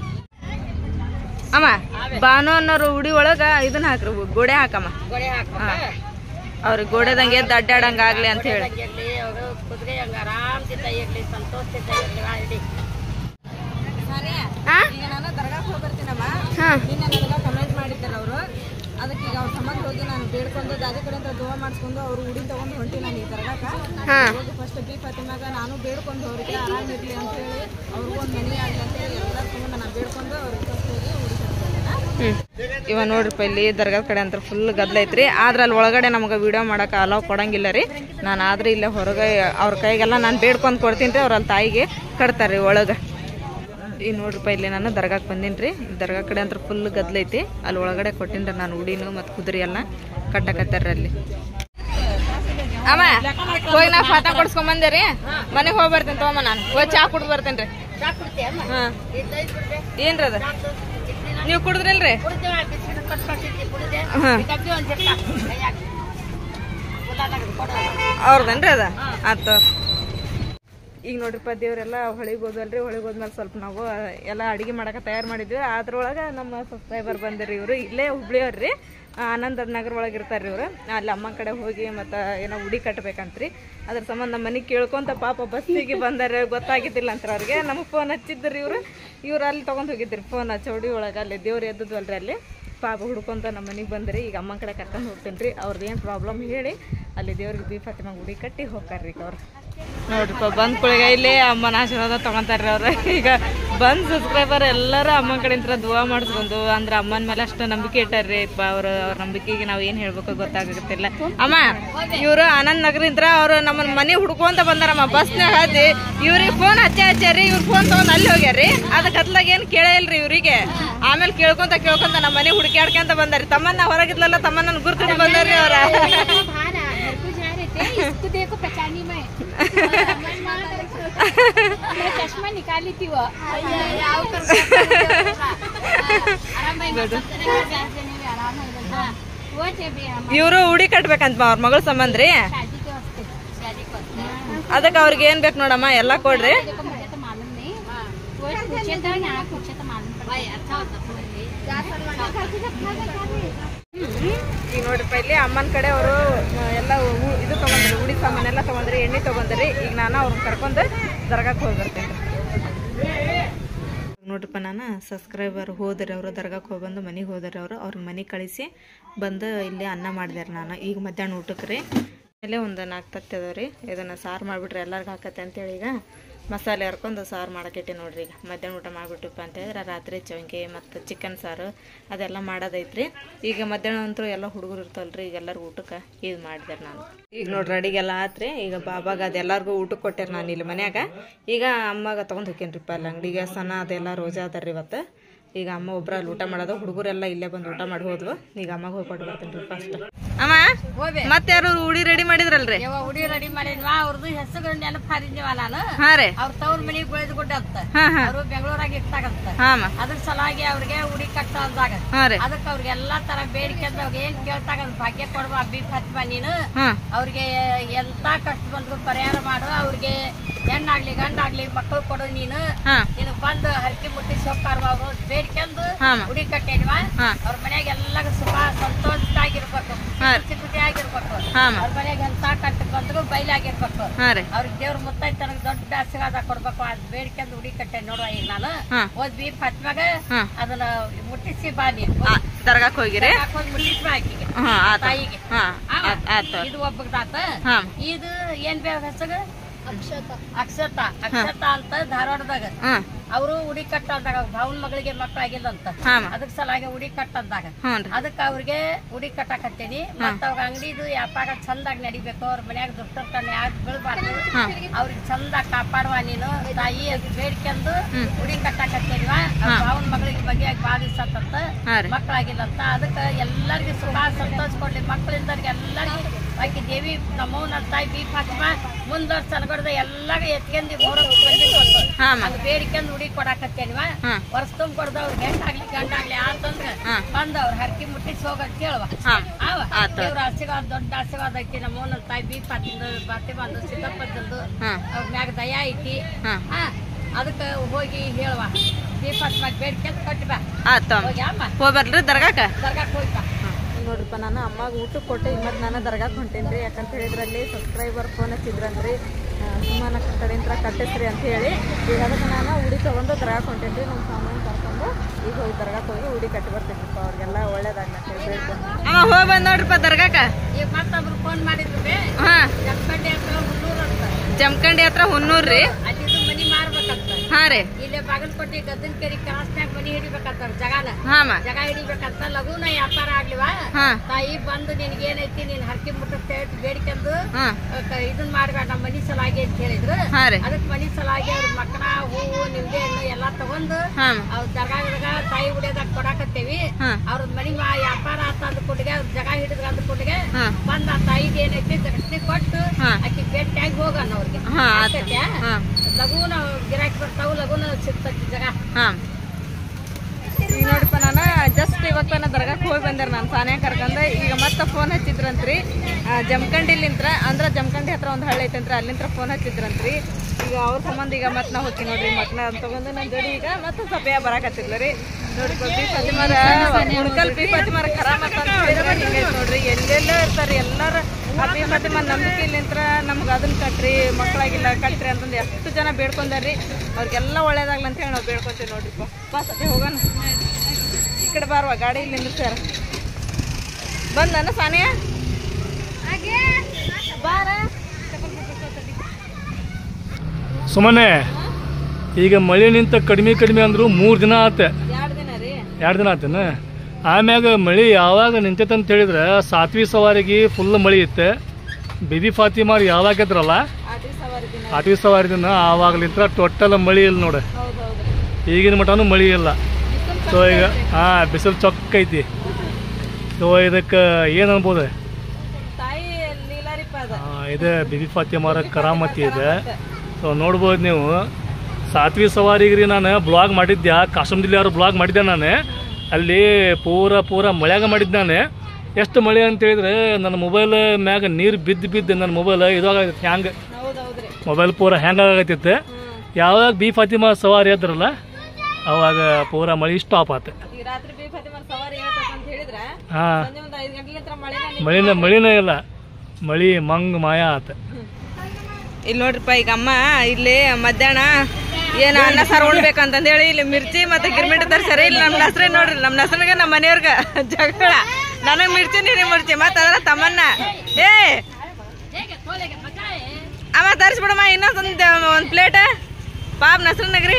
Speaker 2: ಅಮ್ಮ ಬಾನು ಅನ್ನೋರು ಉಡಿ ಒಳಗ ಇದನ್ನ ಹಾಕ್ರಿ ಗೋಡೆ ಹಾಕಮ್ಮ
Speaker 3: ಗೋಡೆ ಹಾಕ್ಬೇಕ
Speaker 2: ಅವ್ರಿಗೆ ಗೋಡೆದಂಗೆ ಎದ್ದು ಅಡ್ಡಾಡಂಗ ಆಗ್ಲಿ ಅಂತ ಹೇಳಿ
Speaker 3: ಇರ್ಲಿ ಅವರು ಕುದುರೆ ಹಂಗ ಆರಾಮ್ದಿಂದ ಇರ್ಲಿ ಸಂತೋಷದಿಂದ ಇರ್ಲಿ ವಾ ಇಡಿ
Speaker 2: ಈಗ ನಾನು ದರ್ಗಾಕ್ಕೆ ಹೋಗಿ ಬರ್ತೀನಮ್ಮ ನಿನ್ನೆ ನನಗೆ ಕಮೆಂಟ್ ಮಾಡಿದ್ದಾರೆ ಅವರು ಅದಕ್ಕೆ ಈಗ ಅವ್ರ ಸಂಬಂಧ ಹೋಗಿ ನಾನು ಬೇಡ್ಕೊಂಡು ದಾದಿ ಕಡೆಯಿಂದ ದುವಾ ಮಾಡಿಸ್ಕೊಂಡು ಅವರು ಉಡಿ ತಗೊಂಡು ಹೊಂಟಿ ನಾನು ಈ ದರ್ಗಾಕ ಹೋಗಿ ಫಸ್ಟ್ ಬಿ ಫಾತಿಮಾಗ ನಾನು ಬೇಡ್ಕೊಂಡು ಅವ್ರಿಗೆ ಆರಾಮಿರ್ಲಿ ಅಂತ ಹೇಳಿ ಅವ್ರಿಗೂ ಒಂದು ಮನೆ ಆಗಲಿ ಅಂತ ಹೇಳಿ ಎಲ್ಲರ ಸಂಬಂಧ ನಾನು ಬೇಡ್ಕೊಂಡು ಅವ್ರಿಗೆ ಫಸ್ಟ್ ಹೋಗಿ ಉಡಿ ಕಟ್ತೀನಿ ಇವ ನೋಡ್ರಿಪ್ಪ ಇಲ್ಲಿ ದರ್ಗಾದ ಕಡೆ ಅಂತ ಫುಲ್ ಗದ್ಲ ಐತ್ರಿ ಆದ್ರೆ ಅಲ್ಲಿ ಒಳಗಡೆ ನಮಗೆ ವಿಡಿಯೋ ಮಾಡಕ್ಕೆ ಅಲಾವ್ ಕೊಡಂಗಿಲ್ಲ ರೀ ನಾನು ಆದ್ರೆ ಇಲ್ಲೇ ಹೊರಗೆ ಅವ್ರ ಕೈಗೆಲ್ಲ ನಾನು ಬೇಡ್ಕೊಂಡು ಕೊಡ್ತೀನಿ ರೀ ಅವ್ರ ಅಲ್ಲಿ ತಾಯಿಗೆ ಕಟ್ತಾರೆ ರೀ ಒಳಗೆ ಈಗ ನೋಡ್ರಿಪ್ಪ ಇಲ್ಲಿ ನಾನು ದರ್ಗಾಕ್ಕೆ ಬಂದೀನಿ ರೀ ದರ್ಗಾ ಕಡೆ ಅಂತ ಫುಲ್ ಗದ್ಲೈತಿ ಅಲ್ಲಿ ಒಳಗಡೆ ಕೊಟ್ಟಿನ್ರಿ ನಾನು ಉಡಿನು ಮತ್ತು ಕುದುರೆ ಎಲ್ಲ ಕಟ್ಟಕತ್ತಾರ ಅಲ್ಲಿ ಅಮ್ಮ ಹೋಗಿ ನಾ ಫಾಟ ಕೊಡ್ಸ್ಕೊಂಬಂದೆ ರೀ ಮನೆಗೆ ಹೋಗಿ ಬರ್ತೀನಿ ತಗೊಂಬ ನಾನು ಹೋಗಿ ಚಾ ಕುಡ್ದು ಬರ್ತೇನೆ ರೀ
Speaker 3: ಚಾ ಕುಡ್ತೀಯ ಅಮ್ಮ
Speaker 2: ಹಾಂ
Speaker 3: ಇದ್ದೈತ್ ಬಿಡ್ದೆ
Speaker 2: ಏನ್ರಿ ಅದು
Speaker 3: ಸಾಕು. ಇಡ್ಲಿ ನಾನು
Speaker 2: ನೀವು ಕುಡಿದ್ರಿಲ್ರಿ
Speaker 3: ಕುಡ್ದೆ ಬಿಸ್ಕಿಟ್ ಕೊಟ್ಕೊಟ್ಟಿದ್ದೆ ಕುಡ್ದೆ
Speaker 2: ಹಾಂ
Speaker 3: ಈ ಡಬ್ಬಿ ಒಂದ್ ಚಿಕ್ಕ ಕೈಯಾಗ ಗುಲಾಲಾಗ ಕೊಡು
Speaker 2: ಅವ್ರದನ್ರಿ ಅದ ಆತು ಈಗ ನೋಡ್ರಿಪ್ಪ ದೇವ್ರೆಲ್ಲ ಹೊಳಿಗೆ ಹೋದಲ್ರಿ ಹೊಳಿಗೆ ಹೋದ್ಮೇಲೆ ಸ್ವಲ್ಪ ನಾವು ಎಲ್ಲ ಅಡಿಗೆ ಮಾಡಕ್ಕೆ ತಯಾರು ಮಾಡಿದ್ವಿ ಅದ್ರೊಳಗೆ ನಮ್ಮ ಸಬ್ಸ್ಕ್ರೈಬರ್ ಬಂದಿರಿ ಇವರು ಇಲ್ಲೇ ಹುಬ್ಳಿಯವ್ರಿ ಆನಂದ ನಗರ ಒಳಗೆ ಇರ್ತಾರೆ ಇವರು ಅಲ್ಲಿ ಅಮ್ಮ ಕಡೆ ಹೋಗಿ ಮತ್ತು ಏನೋ ಉಡಿ ಕಟ್ಬೇಕಂತ್ರಿ ಅದ್ರ ಸಂಬಂಧ ನಮ್ಮ ಮನೆಗೆ ಕೇಳ್ಕೊಂತ ಪಾಪ ಬಸ್ಸಿಗೆ ಬಂದಾರೆ ಗೊತ್ತಾಗಿದ್ದಿಲ್ಲ ಅಂತ ಅವ್ರಿಗೆ ನಮಗೆ ಫೋನ್ ಹಚ್ಚಿದ್ರಿ ಇವರು ಇವ್ರು ಅಲ್ಲಿ ತೊಗೊಂಡು ಹೋಗಿದ್ರಿ ಫೋನ್ ಚೌಡಿ ಒಳಗೆ ಅಲ್ಲಿ ದೇವ್ರು ಎದ್ದದ್ವಲ್ರಿ ಅಲ್ಲಿ ಪಾಪ ಹುಡ್ಕೊಂತ ನಮ್ಮ ಮನೆಗೆ ಬಂದ್ರಿ ಈಗ ಅಮ್ಮನ ಕಡೆ ಕರ್ಕೊಂಡು ಹೋಗ್ತೀನಿ ರೀ ಅವ್ರದ್ದು ಏನು ಪ್ರಾಬ್ಲಮ್ ಹೇಳಿ ಅಲ್ಲಿ ದೇವ್ರಿಗೆ ಬಿ ಫಾತಿಮಾ ಗುಡಿ ಕಟ್ಟಿ ಹೋಗ್ತಾರೆ ರೀ ಅವ್ರು ನೋಡ್ರಿಪ್ಪ ಬಂದ್ ಕುಳಿಗ ಇಲ್ಲಿ ಅಮ್ಮನ ಆಶೀರ್ವಾದ ತಗೊಂತಾರ್ರಿ ಅವ್ರು ಈಗ ಬಂದ್ ಸಬ್ಸ್ಕ್ರೈಬರ್ ಎಲ್ಲರೂ ಅಮ್ಮನ ಕಡೆಯಿಂದ ದುವಾ ಮಾಡಿಸ್ಕೊಂಡು ಅಂದ್ರೆ ಅಮ್ಮನ ಮೇಲೆ ಅಷ್ಟು ನಂಬಿಕೆ ಇಟ್ಟಾರ್ರಿ ಪ ಅವ್ರ ಅವ್ರ ನಂಬಿಕೆಗೆ ನಾವ್ ಏನ್ ಹೇಳ್ಬೇಕು ಗೊತ್ತಾಗತ್ತಿಲ್ಲ ಅಮ್ಮ ಇವ್ರು ಆನಂದ್ ನಗರಿಂದ ಅವ್ರು ನಮ್ಮನ್ನ ಮನೆ ಹುಡ್ಕೊಂತ ಬಂದಾರಮ್ಮ ಬಸ್ನಾಗ ಹತ್ತಿ ಇವ್ರಿಗೆ ಫೋನ್ ಹಚ್ಚಿ ಹಚ್ಚಾರಿ ಇವ್ರ ಫೋನ್ ತಗೊಂಡ್ ಅಲ್ಲಿ ಹೋಗ್ಯಾರಿ ಅದಕ್ಕೆ ಹತ್ಲಾಗ ಏನ್ ಕೇಳೇ ಇಲ್ರಿ ಇವ್ರಿಗೆ ಆಮೇಲೆ ಕೇಳ್ಕೊಂತ ಕೇಳ್ಕೊಂತ ನಮ್ಮ ಮನೆ ಹುಡುಕ್ಯಾಡ್ಕೊಂತ ಬಂದಾರಿ ತಮ್ಮನ್ನ ಹೊರಗಿದ್ಲಲ್ಲ ತಮ್ಮನ್ನ ಗುರ್ತಿಟ್ಟು ಬಂದಾರಿ ಅವ್ರ
Speaker 4: भाना घर को जा रहे थे इसको देखो पहचानी में मैं चश्मा निकाली थी वो आराम है वो थे भी हम
Speaker 2: ಇವರು ಉಡಿ ಕಟ್ಬೇಕಂತ ಅವ್ರ ಮಗಳ ಸಂಬಂಧ ರೀ
Speaker 4: शादी के वक्त शादी को
Speaker 2: ಅದಕ್ಕೆ ಅವ್ರಿಗೆ ಏನ್ ಬೇಕು ನೋಡಮ್ಮ ಎಲ್ಲಾ ಕೊಡ್ರಿ
Speaker 4: देखो मुझे तो मालूम नहीं वो पूछे तो यहाँ पूछे तो मालूम पड़ा अच्छा होता
Speaker 2: ಈಗ ನೋಡ್ರಿಪ್ಪ ಇಲ್ಲಿ ಅಮ್ಮನ ಕಡೆ ಅವರು ಎಲ್ಲ ಹೂ- ಇದು ತಗೊಂಡ್ರಿ ಉಡಿ ಸಾಮಾನೆಲ್ಲ ತಗೊಂಡ್ರಿ ಎಣ್ಣೆ ತಗೊಂಡ್ರಿ ಈಗ ನಾನು ಅವ್ರನ್ನ ಕರ್ಕೊಂಡು ದರ್ಗಾಕ್ಕೆ ಹೋಗಿ ಬರ್ತೇನೆ ನೋಡ್ರಿಪ್ಪ ನಾನು ಸಬ್ಸ್ಕ್ರೈಬರ್ ಹೋದ್ರಿ ಅವರು ದರ್ಗಾಕ್ಕೆ ಹೋಗಿ ಬಂದು ಮನೆಗೆ ಹೋದ್ರಿ ಅವರು ಅವ್ರ ಮನೆಗೆ ಕಳಿಸಿ ಬಂದು ಇಲ್ಲಿ ಅನ್ನ ಮಾಡಿದಾರೆ ನಾನು ಈಗ ಮಧ್ಯಾಹ್ನ ಊಟಕ್ಕೆ ರೀ ಆಮೇಲೆ ಒಂದು ನಾಲ್ಕು ತತ್ತಿ ಅದಾವ ರೀ ಇದನ್ನು ಸಾರು ಮಾಡಿಬಿಟ್ರೆ ಎಲ್ಲರಿಗೂ ಹಾಕತ್ತೆ ಅಂತೇಳಿ ಈಗ ಮಸಾಲೆ ಹರ್ಕೊಂಡು ಸಾರು ಮಾಡಕೈತಿ ನೋಡ್ರಿ ಈಗ ಮಧ್ಯಾಹ್ನ ಊಟ ಮಾಡಿಬಿಟ್ಟಪ್ಪ ಅಂತ ಹೇಳಿದ್ರೆ ರಾತ್ರಿ ಚವಂಕಿ ಮತ್ತು ಚಿಕನ್ ಸಾರು ಅದೆಲ್ಲ ಮಾಡೋದೈತ್ರಿ ಈಗ ಮಧ್ಯಾಹ್ನ ಅಂತೂ ಎಲ್ಲ ಹುಡುಗರು ಇರ್ತವಲ್ರಿ ಈಗ ಎಲ್ಲರಿಗೂ ಊಟಕ್ಕೆ ಇದು ಮಾಡಿದೆ ನಾನು ಈಗ ನೋಡ್ರಿ ಅಡಿಗೆಲ್ಲ ಆತ್ರಿ ಈಗ ಬಾಬಾಗ ಅದೆಲ್ಲರಿಗೂ ಊಟಕ್ಕೆ ಕೊಟ್ಟೆರಿ ನಾನು ಇಲ್ಲಿ ಮನ್ಯಾಗ ಈಗ ಅಮ್ಮಗೆ ತೊಗೊಂಡು ಹೋಗ್ಯೇನ್ರಿಪ್ಪ ಅಲ್ಲಿ ಅಂಗಡಿಗೆ ಸಣ್ಣ ಅದೆಲ್ಲ ರೋಜಾ ಅದಾರ್ರಿ ಇವತ್ತು ಈಗ ಅಮ್ಮ ಒಬ್ರ ಅಲ್ಲಿ ಊಟ ಮಾಡೋದು ಹುಡುಗರೆಲ್ಲ ಇಲ್ಲೇ ಬಂದು ಊಟ ಮಾಡಿ ಹೋದ್ವು ಈಗ ಅಮ್ಮಗೆ ಹೋಗಿ ಕೊಟ್ಟು ಬರ್ತೀನಿ ರೀ ಫಸ್ಟ್ ಅಮ್ಮ ಮತ್ತೆ ಯಾರು ಉಡಿ ರೆಡಿ ಮಾಡಿದ್ರಲ್ರಿ
Speaker 3: ಯವ್ವ ಉಡಿ ರೆಡಿ ಮಾಡಿದ್ವಾ ಅವ್ರದ್ದು ಹೆಸರು ನೆನಪು ಹಾರಿದ್ವ ನಾನು
Speaker 2: ಹಾ ರೀ
Speaker 3: ಅವ್ರ ತವ್ರ ಮನಿಗ್ ಬೆಳೆದು ಗುಡ್ಡ ಅಂತ
Speaker 2: ಹಾ ಹಾ
Speaker 3: ಅವರು ಬೆಂಗಳೂರಾಗ ಇರ್ತಾಗಂತ
Speaker 2: ಹಾ ಅಮ್ಮ
Speaker 3: ಅದ್ರ ಸಲುವಾಗಿ ಅವ್ರಿಗೆ ಉಡಿ ಕಟ್ಟೋದಾಗ
Speaker 2: ಹಾ ರೀ
Speaker 3: ಅದಕ್ಕೆ ಅವ್ರಿಗೆ ಎಲ್ಲಾ ತರ ಬೇಡಿಕೆ ಅಂತ ಅವ್ರಿಗೆ ಏನ್ ಕೇಳ್ತಾಗ ಅದ್ ಭಾಗ್ಯ ಕೊಡುವ ಅಬ್ಬಿ ಫತ್ಮ ನೀನು
Speaker 2: ಹಾ
Speaker 3: ಅವ್ರಿಗೆ ಎಂತ ಕಷ್ಟ ಬಂದ್ರು ಪರಿಹಾರ ಮಾಡು ಅವ್ರಿಗೆ ಹೆಣ್ಣಾಗ್ಲಿ ಗಂಡಾಗ್ಲಿ ಮಕ್ಕಳು ಕೊಡು ನೀನು
Speaker 2: ಹಾ
Speaker 3: ನೀನು ಬಂದು ಹರಕೆ ಮುಟ್ಟಿ ಸೊಕ್ಕಾರ್ವ ಅವರು ಬೇಡ್ಕೊಂಡು
Speaker 2: ಹಾ ಅಮ್ಮ.
Speaker 3: ಉಡಿ ಕಟ್ಟೇನ್ವಾ
Speaker 2: ಹಾ.
Speaker 3: ಅವ್ರ ಮನ್ಯಾಗ ಎಲ್ಲಗ ಸುಖ ಸಂತೋಷ ಆಗಿರ್ಬೇಕು
Speaker 2: ಹಾ.
Speaker 3: ಖುಷಿ ಖುಷಿ ಆಗಿರ್ಬೇಕು
Speaker 2: ಹಾ ಅಮ್ಮ.
Speaker 3: ಅವ್ರ ಮನ್ಯಾಗ ಎಂತ ಕಟ್ಟ ಬಂದ್ರು ಬಯಲಾಗಿರ್ಬೇಕು
Speaker 2: ಹಾ ರೀ
Speaker 3: ಅವ್ರಿಗೆ ದೇವ್ರ ಮುತ್ತೈದ್ ತನಕ ದೊಡ್ಡ ಆಶೀರ್ವಾದ ಕೊಡ್ಬೇಕು ಅದ್ ಬೇಡ್ಕೊಂಡು ಉಡಿ ಕಟ್ಟೆ ನೋಡುವ ಈಗ ನಾನು
Speaker 2: ಹಾ.
Speaker 3: ಓದ್ವಿ ಫತ್ಮಾಗ
Speaker 2: ಹಾ.
Speaker 3: ಅದನ್ನ ಮುಟ್ಟಿಸಿ ಬಾ ನೀನು
Speaker 2: ಆ, ದರ್ಗಾಕ್ ಹೋಗಿರಿ
Speaker 3: ಹಾಕೊಂಡ್ ಮುಟ್ಟಿಸಿ ಬಾ ಆಕಿಗೆ
Speaker 2: ಹಾ ಆತ
Speaker 3: ತಾಯಿಗೆ
Speaker 2: ಹಾ
Speaker 3: ಆವ.
Speaker 2: ಆತ್ ಆತು
Speaker 3: ಇದು ಒಬ್ಬಗ್ದಾತ
Speaker 2: ಹಾ
Speaker 3: ಇದು ಏನ್ ಬೇಗ ಹೆಸರು ಅಕ್ಷತಾ ಅಕ್ಷತಾ ಅಂತ ಧಾರವಾಡದಾಗ
Speaker 2: ಹಾ
Speaker 3: ಅವರು ಉಡಿ ಕಟ್ಟಂದಾಗ ಭಾವನ್ ಮಗಳಿಗೆ ಮಕ್ಕಳಾಗಿಲ್ಲಂತ
Speaker 2: ಹಾ ಅಮ್ಮ.
Speaker 3: ಅದಕ್ ಸಲಾಗಿ ಉಡಿ ಕಟ್ಟಂದಾಗ
Speaker 2: ಹ್ಞೂ ರೀ
Speaker 3: ಅದಕ್ಕ ಅವ್ರಿಗೆ ಉಡಿ ಕಟ್ಟಾಕತ್ತೀನಿ ಮತ್ತ ಅವಾಗ ಅಂಗಡಿದು ವ್ಯಾಪಾರ ಚಂದಾಗಿ ನಡಿಬೇಕು ಅವ್ರ ಮನ್ಯಾಗ ದುಡ್ಡ ಯಾರು ಬೀಳ್ಬಾರ್ದು
Speaker 2: ಹಾ.
Speaker 3: ಅವ್ರಿಗೆ ಚಂದ ಕಾಪಾಡುವ ನೀನು ತಾಯಿ ಅದು ಬೇಡ್ಕೊಂಡು ಉಡಿ ಕಟ್ಟಾಕತ್ತೀನಿವ ಭಾವನ್ ಮಗಳಿಗೆ ಬಗೆಯಾಗಿ ಬಾಳ ದಿವಸ ಅಂತ
Speaker 2: ಹಾ ರೀ
Speaker 3: ಮಕ್ಕಳಾಗಿಲ್ಲಂತ ಅದಕ್ಕ ಎಲ್ಲರಿಗೂ ಸುಖ ಸಂತೋಷ ಕೊಡ್ಲಿ ಮಕ್ಕಳಿಂದವ್ರಿಗೆ ಎಲ್ಲರಿಗೂ ಆಕಿ ದೇವಿ ನಮ್ಮವ್ ನನ್ನ ತಾಯಿ ಬಿ ಫಾತಿಮಾ ಮುಂದೋರ್ ಸನಗಡ್ದ ಎಲ್ಲಾಗ ಎತ್ಕೊಂಡಿ ಮೂರಕ್ಕೆ ಬಂದಿದ್ದು
Speaker 2: ಹಾ ಅಮ್ಮ
Speaker 3: ಅದು ಬೇಡಿಕೊಂಡು ಉಡಿ ಕೊಡಾಕತ್ತೇನಿವ
Speaker 2: ಹಾ
Speaker 3: ವರ್ಷ ತುಂಬ ಕೊಡ್ದವ್ರು ಹೆಣ್ಣಾಗ್ಲಿ ಗಂಡಾಗ್ಲಿ ಆತಂದ್ರ
Speaker 2: ಹಾ.
Speaker 3: ಬಂದ ಅವ್ರ ಹರಕಿ ಮುಟ್ಟಿಸಿ ಹೋಗಕ್ ಕೇಳುವ
Speaker 2: ಹಾ
Speaker 3: ಆವ
Speaker 2: ಆತ.
Speaker 3: ದೇವ್ರ ಆಶೀರ್ವಾದ ದೊಡ್ಡ ಆಶೀರ್ವಾದ ಐತಿ ನಮ್ಮ ನನ್ನ ತಾಯಿ ಬಿ ಪಾತಿಂದ ಬಾತಿ ಬಂದು ಸಿದ್ದಪ್ಪದ್ದು
Speaker 2: ಹಾ
Speaker 3: ಅವ್ರ ಮ್ಯಾಗ ದಯಾ ಐತಿ
Speaker 2: ಹಾ
Speaker 3: ಹಾ ಅದಕ್ಕೆ ಹೋಗಿ ಹೇಳುವ ಬಿ ಫಾತಿಮಾಗ್ ಬೇಡ್ಕೊಂಡ್ ಕಟ್ಟಿ ಬಾ
Speaker 2: ಆತ
Speaker 3: ಹೋಗಿ ಅಮ್ಮ
Speaker 2: ಹೋಗ್ಬರ್ರಿ ದರ್ಗಾಕ
Speaker 3: ದರ್ಗಾಕ್ ಹೋಗಿ ಬಾ
Speaker 2: ನೋಡ್ರಿಪ್ಪ ನಾನು ಅಮ್ಮಗೆ ಊಟಕ್ಕೆ ಕೊಟ್ಟೆ ಈಗ ಮತ್ತೆ ನಾನು ದರ್ಗಾಕ್ಕೆ ಹೊಂಟೇನಿ ರೀ ಯಾಕಂತ ಹೇಳಿದ್ರಲ್ಲಿ ಸಬ್ಸ್ಕ್ರೈಬರ್ ಫೋನ್ ಹಚ್ಚಿದ್ರಂದ್ರಿ ಸುಮ್ಮನೆ ಕಡೆಯಿಂದ ಕಟ್ಟಿಸ್ರಿ ಅಂತ ಹೇಳಿ ಈಗ ಅದಕ್ಕೆ ನಾನು ಉಡಿ ತೊಗೊಂಡು ದರ್ಗಾಕ್ಕೆ ಹೊಂಟೇನಿ ರೀ ನಮ್ಮ ಸಾಮಾನು ಕರ್ಕೊಂಡು ಈಗ ಹೋಗಿ ದರ್ಗಾಕ್ಕೆ ಹೋಗಿ ಉಡಿ ಕಟ್ಟಿ ಬರ್ತೀನಿಪ್ಪ ಅವ್ರಿಗೆಲ್ಲ ಒಳ್ಳೇದಾಗ್ಲಿ ಅಂತ ಹೇಳಿ ಬೇಡ್ಕೊಂಡು ಅಮ್ಮ ಹೋಗಿ ಬಂದ್ ನೋಡ್ರಿಪ್ಪ ದರ್ಗಾಕ
Speaker 3: ಈಗ ಮತ್ತೊಬ್ರು ಫೋನ್ ಮಾಡಿದ್ರು
Speaker 2: ಹಾಂ
Speaker 3: ಜಕ್ಕಂಡಿ ಹತ್ರ ಹುಲ್ಲೂರು ಅಂತ
Speaker 2: ಜಮಖಂಡಿ ಹತ್ರ ಹುನ್ನೂರು ರೀ
Speaker 3: ಅಲ್ಲಿದು ಮನಿ ಮಾರ್ಬೇಕಂತ
Speaker 2: ಹಾಂ ರೀ
Speaker 3: ಇಲ್ಲೇ ಬಾಗಲಕೋಟೆ ಗದ್ದನ್ ಕೆರಿ ಕ್ರಾಸ್ನ್ಯಾಗ ಮನಿ ಹಿಡಿಬೇಕಂತ ಜಗಾನ
Speaker 2: ಹಾಂ ಅಮ್ಮ
Speaker 3: ಜಗ ಹಿಡಿಬೇಕಂತ ಲಘುನ ವ್ಯಾಪಾರ ಆಗ್ಲಿವಾ
Speaker 2: ಹಾಂ
Speaker 3: ತಾಯಿ ಬಂದು ನಿನ್ಗೆ ಏನೈತಿ ನೀನ್ ಹರಕೆ ಮುಟ್ಟಿಸ್ತೇ ಬೇಡಿಕೊಂಡು
Speaker 2: ಹಾಂ
Speaker 3: ಅಹ್ ಇದನ್ ಮಾಡ್ಬೇಡ ನಮ್ಮ ಮನಿ ಸಲಾಗಿ ಅಂತ ಹೇಳಿದ್ರು
Speaker 2: ಹಾಂ ರೀ
Speaker 3: ಅದಕ್ ಮನಿ ಸಲಾಗಿ ಅವ್ರ ಮಕ್ಕಳ ಹೂವು ನಿಂಬೆ ಹಣ್ಣು ಎಲ್ಲಾ ತಗೊಂಡು
Speaker 2: ಹಾಂ
Speaker 3: ಅವ್ರ ಜಗಾದಾಗ ತಾಯಿ ಉಡಿಯೋದಾಗ ಕೊಡಾಕತ್ತೇವಿ
Speaker 2: ಹಾಂ
Speaker 3: ಅವ್ರ ಮನಿ ಮಾ ವ್ಯಾಪಾರ ಆತ ಅಂದ ಕೊಟ್ಟಿಗೆ ಅವ್ರ ಜಗ ಹಿಡಿದ್ರ ಅಂದ ಕೊಟ್ಟಿಗೆ
Speaker 2: ಹಾಂ
Speaker 3: ಬಂದ ಆ ತಾಯಿಗೆ ಏನೈತಿ ದಕ್ಷಿಣೆ ಕೊಟ್ಟು
Speaker 2: ಹಾಂ.
Speaker 3: ಆಕಿ ಭೇಟಿಯಾಗಿ ಹೋಗೋಣ ಅವ್ರಿಗೆ
Speaker 2: ಹಾಂ ಆತ
Speaker 3: ಆಗ್ತೈತ್ಯಾ?
Speaker 2: ಹಾಂ
Speaker 3: ಲಘುನ ಗಿರಾಕಿ ಬರ್ತಾವು ಲಘುನ ಸಿಗ್ತೈತಿ ಜಗ
Speaker 2: ಹಾಂ ಈಗ ನೋಡಿಪ್ಪ ನಾನು ಜಸ್ಟ್ ಇವತ್ತು ನಾನು ದರ್ಗಾಕ್ಕೆ ಹೋಗಿ ಬಂದೆ ನಾನು ಸಾನ್ಯಾ ಕರ್ಕೊಂಡು ಈಗ ಮತ್ತೆ ಫೋನ್ ಹಚ್ಚಿದ್ರಂತ್ರಿ ಆ, ಜಮಖಂಡಿಲಿಂತ್ರ ಅಂದ್ರೆ ಜಮಖಂಡಿ ಹತ್ರ ಒಂದು ಹಳ್ಳಿ ಐತಂತ್ರ ಅಲ್ಲಿಂತ್ರ ಫೋನ್ ಹಚ್ಚಿದ್ರಂತ್ರಿ ಈಗ ಅವ್ರ ಸಂಬಂಧ ಈಗ ಮತ್ತೆ ನಾವು ಹೋಗ್ತೀವಿ ನೋಡ್ರಿ ಮಕ್ಕಳ ಅಂತ ತಗೊಂಡು ನನ್ನ ಜೋಡಿ ಈಗ ಮತ್ತೆ ಸಭೆಯ ಬರಾಕತ್ತಿದ್ಲ ರೀ ನೋಡಿ ಬಿ ಫತಿಮಾರ ಉಣ್ಕಲ್ ಬಿ ಫತಿಮಾರ ಖರಾಬ್ ಅಂತ ಹೇಳಿದ್ರೆ ಹಿಂಗೈತೆ ನೋಡ್ರಿ ಎಲ್ಲೆಲ್ಲೋ ಇರ್ತಾರೆ ಎಲ್ಲರ ಆ ಬಿ ಫತಿಮಾರ್ ನಂಬಿಕೆಲಿಂತ್ರ ನಮ್ಗೆ ಅದನ್ನ ಕಟ್ರಿ ಮಕ್ಕಳಾಗಿಲ್ಲ ಕಟ್ರಿ ಅಂತಂದು ಎಷ್ಟು ಜನ ಬೇಡ್ಕೊಂಡಾರ್ರಿ ಅವ್ರಿಗೆಲ್ಲ ಒಳ್ಳೇದಾಗ್ಲಿ ಅಂತ ಹೇಳಿ ನಾವು ಬೇಡ್ಕೊಂತೀವಿ ನೋಡ್ರಿಪ್ಪ ಬಾ ಸತಿ ಹೋಗೋಣ ಈ ಕಡೆ ಬಾರ್ವಾ ಗಾಡಿ ಇಲ್ಲಿ ನಿಂದಿರ್ತಾರ ಬಂದ್ ನಾನು ಸಾನಿಯಾ ಬಾರ
Speaker 1: ಸುಮ್ಮನೆ ಈಗ ಮಳೆ ನಿಂತ ಕಡಿಮೆ ಕಡಿಮೆ ಅಂದ್ರು ಮೂರು ದಿನ ಆತ
Speaker 2: ಎರಡು ದಿನ ರೀ
Speaker 1: ಎರಡು ದಿನ ಆತೇನ ಆಮ್ಯಾಗ ಮಳೆ ಯಾವಾಗ ನಿಂತೈತೆ ಅಂತ ಹೇಳಿದ್ರೆ ಸಾತ್ವಿ ಸವಾರಿಗೆ ಫುಲ್ ಮಳೆ ಇತ್ತು ಬಿಬಿ ಫಾತಿಮಾರ್ ಯಾವಾಗ ಇದ್ರಲ್ಲ
Speaker 2: ಆಟಿ ಸವಾರಿ ದಿನ
Speaker 1: ಆಟ್ವಿ ಸವಾರಿ ದಿನ ಆವಾಗ್ಲಿಂತ್ರ ಟೋಟಲ್ ಮಳೆ ಇಲ್ಲ ನೋಡಿ
Speaker 2: ಹೌದು ಹೌದು
Speaker 1: ಈಗಿನ ಮಟನೂ ಮಳೆ ಇಲ್ಲ ಸೊ ಈಗ ಹಾಂ ಬಿಸಿಲು ಚೊಕ್ಕ ಐತಿ ಸೊ ಇದಕ್ಕೆ ಏನು ಅನ್ಬೋದು
Speaker 2: ತಾಯಿ ಲೀಲಾರಿಪ್ಪ ಅದ
Speaker 1: ಆ, ಇದೆ ಬಿಬಿ ಫಾತಿಮಾರ ಕರಾಮತಿ ಇದೆ ಸೊ ನೋಡ್ಬೋದು ನೀವು ಸಾತ್ವಿ ಸವಾರಿಗೆ ರೀ ನಾನು ಬ್ಲಾಗ್ ಮಾಡಿದ್ದೆ ಕಾಸಮ್ ಜಿಲ್ಲೆಯವ್ರು ಬ್ಲಾಗ್ ಮಾಡಿದ್ದೆ ನಾನು ಅಲ್ಲಿ ಪೂರ ಪೂರ ಮಳೆಯಾಗ ಮಾಡಿದ್ದೆ ನಾನು ಎಷ್ಟು ಮಳೆ ಅಂತ ಹೇಳಿದ್ರೆ ನನ್ನ ಮೊಬೈಲ್ ಮ್ಯಾಗ ನೀರು ಬಿದ್ದು ಬಿದ್ದು ನನ್ನ ಮೊಬೈಲ್ ಇದಾಗೈತೆ ಹ್ಯಾಂಗೆ
Speaker 2: ಹೌದು ಹೌದ್ರಿ
Speaker 1: ಮೊಬೈಲ್ ಪೂರ ಹ್ಯಾಂಗ್ ಆಗೈತಿತ್ತು ಯಾವಾಗ ಬಿ ಫಾತಿಮಾ ಸವಾರಿ ಇದ್ರಲ್ಲ ಅವಾಗ ಪೂರ ಮಳೆ ಸ್ಟಾಪ್ ಆತ
Speaker 2: ಈಗ ರಾತ್ರಿ ಬಿ ಫಾತಿಮಾರ್ ಸವಾರಿ ಹೇಳ್ತೈತೆ ಅಂತ ಹೇಳಿದ್ರ
Speaker 1: ಹಾಂ
Speaker 2: ಸಂಜೆ ಒಂದು ಐದು ಗಂಟೆ ಹತ್ರ ಮಳೆನ
Speaker 1: ಮಳಿನ ಮಳಿನೇ ಇಲ್ಲ ಮಳಿ ಮಂಗ್ ಮಾಯ ಆತ
Speaker 2: ಇಲ್ಲಿ ನೋಡ್ರಿಪ್ಪ ಈಗ ಅಮ್ಮ ಇಲ್ಲಿ ಮಧ್ಯಾಹ್ನ ಏನು ಅನ್ನ ಸಾರು ಉಣ್ಬೇಕಂತಂದ್ ಹೇಳಿ ಇಲ್ಲಿ ಮಿರ್ಚಿ ಮತ್ತೆ ಗಿರ್ಮಿಟ್ ತರ್ಸಾರೆ ಇಲ್ಲಿ ನಮ್ಮ ನಸ್ರೆ ನೋಡ್ರಿ ನಮ್ಮ ನಸ್ರಗ ನಮ್ಮ ಮನೆಯವ್ರಗ ಜಗಳ ನನಗ್ ಮಿರ್ಚಿ ನೀನು ಮಿರ್ಚಿ ಮತ್ತೆ ಅದರ ತಮ್ಮನ್ನ ಏ ಅಮ್ಮ ತರಿಸ್ಬಿಡಮ್ಮ ಇನ್ನೊಂದು ಒಂದು ಪ್ಲೇಟ್ ಪಾಪ ನಸ್ರನಗ್ರಿ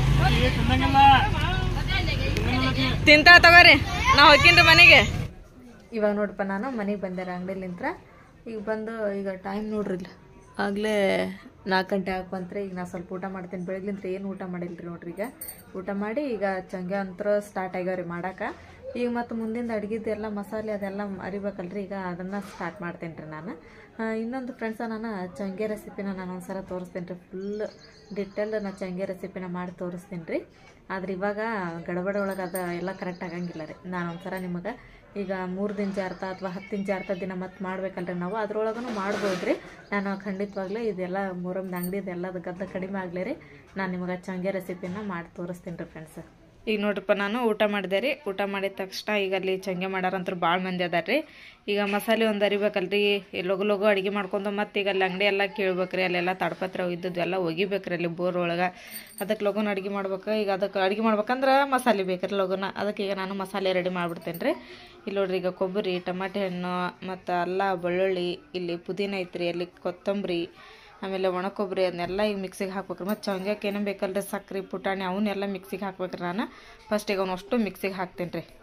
Speaker 2: ತಿಂತಾ ತಗೋರಿ ನಾ ಹೋಗ್ತೀನಿ ಮನೆಗೆ ಇವಾಗ ನೋಡಪ್ಪ ನಾನು ಮನೆಗೆ ಬಂದೆ ಅಂಗಡಿಲಿಂತ್ರ ಈಗ ಬಂದು ಈಗ ಟೈಮ್ ನೋಡ್ರಿ ಇಲ್ಲಿ ಆಗಲೇ ನಾಲ್ಕು ಗಂಟೆ ಆಗಿ ಬಂತ್ರೆ ಈಗ ನಾ ಸ್ವಲ್ಪ ಊಟ ಮಾಡ್ತೀನಿ ಬೆಳಗ್ಲಿಂತ್ರ ಏನು ಊಟ ಮಾಡಿಲ್ರಿ ನೋಡ್ರಿ ಈಗ ಊಟ ಮಾಡಿ ಈಗ ಚಂಗೆ ಅಂತ್ರ ಸ್ಟಾರ್ಟ್ ಆಗ್ಯಾವ್ರಿ ಮಾಡಾಕ ಈಗ ಮತ್ತು ಮುಂದಿನ ಅಡುಗೆದೆಲ್ಲ ಮಸಾಲೆ ಅದೆಲ್ಲ ಅರಿಬೇಕಲ್ರಿ ಈಗ ಅದನ್ನು ಸ್ಟಾರ್ಟ್ ಮಾಡ್ತೀನಿ ರೀ ನಾನು ಆ, ಇನ್ನೊಂದು ಫ್ರೆಂಡ್ಸ ನಾನು ಚಂಗೆ ರೆಸಿಪಿನ ನಾನು ಒಂದ್ಸಲ ತೋರಿಸ್ತೀನಿ ರೀ ಫುಲ್ ಡಿಟೇಲ್ ನಾ ಚಂಗೆ ರೆಸಿಪಿನ ಮಾಡಿ ತೋರಿಸ್ತೀನಿ ರೀ ಆದ್ರೆ ಇವಾಗ ಗಡಬಡ ಒಳಗೆ ಅದು ಎಲ್ಲ ಕರೆಕ್ಟ್ ಆಗಂಗಿಲ್ಲ ರೀ ನಾನು ಒಂದ್ಸಲ ನಿಮಗೆ ಈಗ ಮೂರು ದಿನ ಜಾರ್ತ ಅಥವಾ ಹತ್ತು ದಿನ ಜಾರ್ತ ದಿನ ಮತ್ತೆ ಮಾಡ್ಬೇಕಲ್ರಿ ನಾವು ಅದ್ರೊಳಗೂ ಮಾಡ್ಬೋದು ರೀ ನಾನು ಖಂಡಿತವಾಗ್ಲೂ ಇದೆಲ್ಲ ಮೂರೊಂದು ಅಂಗಡಿದು ಎಲ್ಲದು ಗದ್ದ ಕಡಿಮೆ ಆಗಲಿ ರೀ ನಾನು ನಿಮಗೆ ಚಂಗೆ ರೆಸಿಪಿನ ಮಾಡಿ ತೋರಿಸ್ತೀನಿ ರೀ ಫ್ರೆಂಡ್ಸ್ ಈಗ ನೋಡ್ರಪ್ಪ ನಾನು ಊಟ ಮಾಡಿದೆ ರೀ ಊಟ ಮಾಡಿದ ತಕ್ಷಣ ಈಗ ಅಲ್ಲಿ ಚಂಗೆ ಮಾಡಾರಂತೂ ಭಾಳ ಮಂದಿ ಅದಾರ ರೀ ಈಗ ಮಸಾಲೆ ಒಂದು ಅರಿಬೇಕಲ್ರಿ ಈ ಲಗು ಲಗು ಅಡುಗೆ ಮಾಡ್ಕೊಂಡು ಮತ್ತೆ ಈಗ ಅಲ್ಲಿ ಅಂಗಡಿ ಎಲ್ಲ ಕೇಳ್ಬೇಕ್ರಿ ಅಲ್ಲೆಲ್ಲ ತಡಪತ್ರ ಇದ್ದದ್ದು ಎಲ್ಲ ಒಗಿಬೇಕ್ರಿ ಅಲ್ಲಿ ಬೋರ್ ಒಳಗೆ ಅದಕ್ಕೆ ಲಗುನ ಅಡುಗೆ ಮಾಡ್ಬೇಕು ಈಗ ಅದಕ್ಕೆ ಅಡುಗೆ ಮಾಡ್ಬೇಕಂದ್ರೆ ಮಸಾಲೆ ಬೇಕ್ರಿ ಲಗುನ ಅದಕ್ಕೆ ಈಗ ನಾನು ಮಸಾಲೆ ರೆಡಿ ಮಾಡ್ಬಿಡ್ತೇನೆ ರೀ ಇಲ್ಲಿ ನೋಡ್ರಿ ಈಗ ಕೊಬ್ಬರಿ ಟಮಾಟೆ ಹಣ್ಣು ಮತ್ತು ಅಲ್ಲ ಬೆಳ್ಳುಳ್ಳಿ ಇಲ್ಲಿ ಪುದೀನ ಐತ್ರಿ ಅಲ್ಲಿ ಕೊತ್ತಂಬರಿ ಆಮೇಲೆ ಒಣ ಕೊಬ್ಬರಿ ಅದನ್ನೆಲ್ಲ ಈಗ ಮಿಕ್ಸಿಗೆ ಹಾಕ್ಬೇಕ್ರಿ ಮತ್ತು ಚಂಗ್ಯಾಕೆ ಏನೇನು ಬೇಕಲ್ರಿ ಸಕ್ರೆ ಪುಟಾಣಿ ಅವನ್ನೆಲ್ಲ ಮಿಕ್ಸಿಗೆ ಹಾಕ್ಬೇಕ್ರಿ ನಾನು ಫಸ್ಟ್ ಈಗ ಅವನಷ್ಟು ಮಿಕ್ಸಿಗೆ ಹಾಕ್ತೀನಿ ರೀ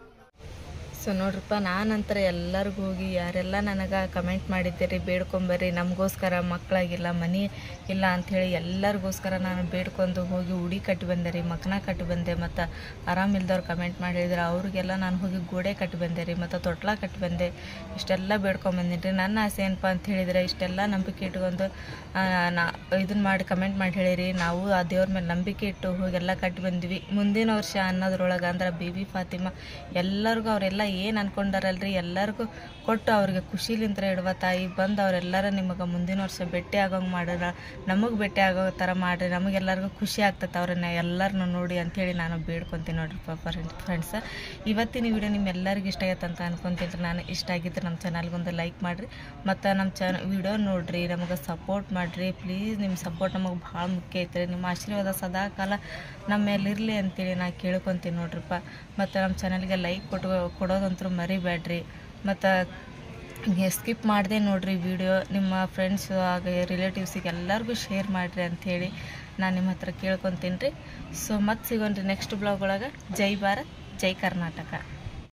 Speaker 2: ಸೊ ನೋಡ್ರಪ್ಪ ನಾನಂತರ ಎಲ್ಲರಿಗೂ ಹೋಗಿ ಯಾರೆಲ್ಲ ನನಗೆ ಕಮೆಂಟ್ ಮಾಡಿದ್ದೀರಿ ಬೇಡ್ಕೊಂಬರ್ರಿ ನಮಗೋಸ್ಕರ ಮಕ್ಕಳಾಗಿಲ್ಲ ಮನೆ ಇಲ್ಲ ಅಂಥೇಳಿ ಎಲ್ಲರಿಗೋಸ್ಕರ ನಾನು ಬೇಡ್ಕೊಂಡು ಹೋಗಿ ಉಡಿ ಕಟ್ಟಿ ಬಂದೆ ರೀ ಮಕನ ಕಟ್ಟಿ ಬಂದೆ ಮತ್ತು ಆರಾಮಿಲ್ದವ್ರು ಕಮೆಂಟ್ ಮಾಡಿ ಹೇಳಿದ್ರೆ ಅವ್ರಿಗೆಲ್ಲ ನಾನು ಹೋಗಿ ಗೋಡೆ ಕಟ್ಟಿ ಬಂದೆ ರೀ ಮತ್ತು ತೊಟ್ಲ ಕಟ್ಟಿ ಬಂದೆ ಇಷ್ಟೆಲ್ಲ ಬೇಡ್ಕೊಂಬಂದಿನಿ ರೀ ನನ್ನ ಆಸೆ ಏನಪ್ಪ ಅಂತ ಹೇಳಿದರೆ ಇಷ್ಟೆಲ್ಲ ನಂಬಿಕೆ ಇಟ್ಕೊಂಡು ಆ, ನಾ ಇದನ್ನ ಮಾಡಿ ಕಮೆಂಟ್ ಮಾಡಿ ಹೇಳಿರಿ ನಾವು ಆ ದೇವ್ರ ಮೇಲೆ ನಂಬಿಕೆ ಇಟ್ಟು ಹೋಗೆಲ್ಲ ಕಟ್ಟಿ ಬಂದ್ವಿ ಮುಂದಿನ ವರ್ಷ ಅನ್ನೋದ್ರೊಳಗೆ ಅಂದ್ರೆ ಬೇಬಿ ಫಾತಿಮಾ ಎಲ್ಲರಿಗೂ ಅವರೆಲ್ಲ ಏನು ಅನ್ಕೊಂಡಾರಲ್ರಿ ಎಲ್ಲರಿಗೂ ಕೊಟ್ಟು ಅವ್ರಿಗೆ ಖುಷಿಲಿಂತ್ರ ಇಡುವ ತಾಯಿ ಬಂದು ಅವರೆಲ್ಲರ ನಿಮಗೆ ಮುಂದಿನ ವರ್ಷ ಭೇಟಿ ಆಗೋಂಗೆ ಮಾಡಿರ ನಮಗೆ ಭೇಟಿ ಆಗೋ ಥರ ಮಾಡಿರಿ ನಮಗೆಲ್ಲರಿಗೂ ಖುಷಿ ಆಗ್ತೈತೆ ಅವ್ರನ್ನ ಎಲ್ಲರನ್ನೂ ನೋಡಿ ಅಂಥೇಳಿ ನಾನು ಬೇಡ್ಕೊತೀನಿ ನೋಡ್ರಿ ಫ್ರೆಂಡ್ಸ್ ಇವತ್ತಿನ ವಿಡಿಯೋ ನಿಮ್ಮೆಲ್ಲರಿಗೂ ಇಷ್ಟ ಆಗೈತೆ ಅಂತ ಅನ್ಕೊಂತೀನಿ ರೀ ನಾನು ಇಷ್ಟ ಆಗಿದ್ರೆ ನಮ್ಮ ಚಾನಲ್ಗೊಂದು ಲೈಕ್ ಮಾಡಿರಿ ಮತ್ತು ನಮ್ಮ ಚಾನ ವಿಡಿಯೋ ನೋಡಿರಿ ನಮಗೆ ಸಪೋರ್ಟ್ ಮಾಡಿರಿ ಪ್ಲೀಸ್ ನಿಮ್ಮ ಸಪೋರ್ಟ್ ನಮಗೆ ಭಾಳ ಮುಖ್ಯ ಐತ್ರಿ ನಿಮ್ಮ ಆಶೀರ್ವಾದ ಸದಾ ಕಾಲ ನಮ್ಮ ಮೇಲೆ ಇರಲಿ ಅಂತೇಳಿ ನಾ ಕೇಳ್ಕೊತೀನಿ ನೋಡ್ರಿಪ್ಪ ಮತ್ತು ನಮ್ಮ ಚಾನಲ್ಗೆ ಲೈಕ್ ಕೊಟ್ಟು ಕೊಡೋದಂತೂ ಮರಿಬೇಡ್ರಿ ಮತ್ತು ಸ್ಕಿಪ್ ಮಾಡಿದೆ ನೋಡ್ರಿ ವಿಡಿಯೋ ನಿಮ್ಮ ಫ್ರೆಂಡ್ಸು ಹಾಗೆ ರಿಲೇಟಿವ್ಸಿಗೆ ಎಲ್ಲರಿಗೂ ಶೇರ್ ಮಾಡಿರಿ ಅಂಥೇಳಿ ನಾನು ನಿಮ್ಮ ಹತ್ರ ಕೇಳ್ಕೊತೀನಿ ರೀ ಸೊ ಮತ್ತೆ ಸಿಗೋಣ್ರಿ ನೆಕ್ಸ್ಟ್ ಬ್ಲಾಗ್ ಒಳಗೆ ಜೈ ಭಾರತ್ ಜೈ ಕರ್ನಾಟಕ